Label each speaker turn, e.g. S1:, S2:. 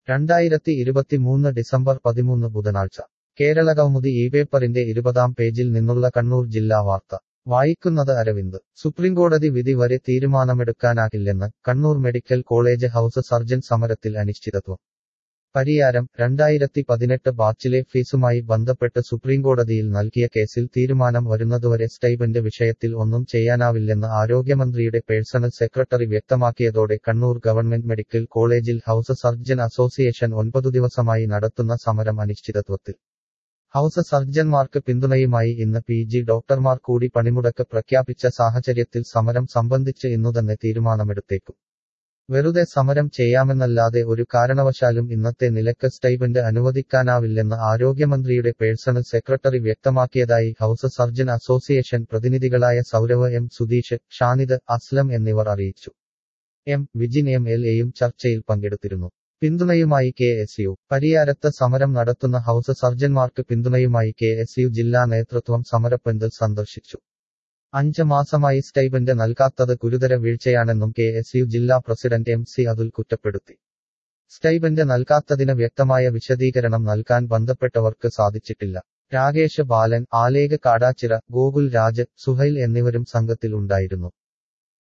S1: രണ്ടായിരത്തി ഇരുപത്തിമൂന്ന് ഡിസംബർ പതിമൂന്ന് ബുധനാഴ്ച കേരളകൗമുദി ഈ പേപ്പറിന്റെ ഇരുപതാം പേജിൽ നിന്നുള്ള കണ്ണൂർ ജില്ലാ വാർത്ത വായിക്കുന്നത് അരവിന്ദ് സുപ്രീംകോടതി വിധി വരെ തീരുമാനമെടുക്കാനാകില്ലെന്ന് Kannur medical college house surgeon സമരത്തിൽ അനിശ്ചിതത്വം പരിയാരം രണ്ടായിരത്തി പതിനെട്ട് ബാച്ചിലെ ഫീസുമായി ബന്ധപ്പെട്ട് സുപ്രീംകോടതിയിൽ നൽകിയ കേസിൽ തീരുമാനം വരുന്നതുവരെ സ്റ്റൈബന്റ് വിഷയത്തിൽ ഒന്നും ചെയ്യാനാവില്ലെന്ന് ആരോഗ്യമന്ത്രിയുടെ പേഴ്സണൽ സെക്രട്ടറി വ്യക്തമാക്കിയതോടെ കണ്ണൂർ ഗവൺമെന്റ് മെഡിക്കൽ കോളേജിൽ ഹൌസ് സർജൻ അസോസിയേഷൻ ഒൻപതു ദിവസമായി നടത്തുന്ന സമരം അനിശ്ചിതത്വത്തിൽ ഹൌസ് സർജൻമാർക്ക് പിന്തുണയുമായി ഇന്ന് പി ജി ഡോക്ടർമാർ കൂടി പണിമുടക്ക് പ്രഖ്യാപിച്ച സാഹചര്യത്തിൽ സമരം സംബന്ധിച്ച് ഇന്നുതന്നെ തീരുമാനമെടുത്തേക്കും വെറുതെ സമരം ചെയ്യാമെന്നല്ലാതെ ഒരു കാരണവശാലും ഇന്നത്തെ നിലക്ക് സ്റ്റൈബന്റ് അനുവദിക്കാനാവില്ലെന്ന് ആരോഗ്യമന്ത്രിയുടെ പേഴ്സണൽ സെക്രട്ടറി വ്യക്തമാക്കിയതായി ഹൌസ് സർജൻ അസോസിയേഷൻ പ്രതിനിധികളായ സൗരവ് എം സുധീഷ് ഷാനിദ് അസ്ലം എന്നിവർ അറിയിച്ചു എം വിജിൻ എം എൽ എയും ചർച്ചയിൽ പങ്കെടുത്തിരുന്നു പിന്തുണയുമായി കെ എസ് യു പരിയാരത്ത് സമരം നടത്തുന്ന ഹൌസ് സർജൻമാർക്ക് പിന്തുണയുമായി കെ എസ് യു ജില്ലാ നേതൃത്വം സമരപ്പന്തൽ സന്ദർശിച്ചു അഞ്ച് മാസമായി സ്റ്റൈബന്റ് നൽകാത്തത് ഗുരുതര വീഴ്ചയാണെന്നും കെ എസ് യു ജില്ലാ പ്രസിഡന്റ് എം സി അതുൽ കുറ്റപ്പെടുത്തി സ്റ്റൈബന്റ് നൽകാത്തതിന് വ്യക്തമായ വിശദീകരണം നൽകാൻ ബന്ധപ്പെട്ടവർക്ക് സാധിച്ചിട്ടില്ല രാകേഷ് ബാലൻ ആലേഖ് കാടാച്ചിറ ഗോകുൽ രാജ് സുഹൈൽ എന്നിവരും സംഘത്തിൽ ഉണ്ടായിരുന്നു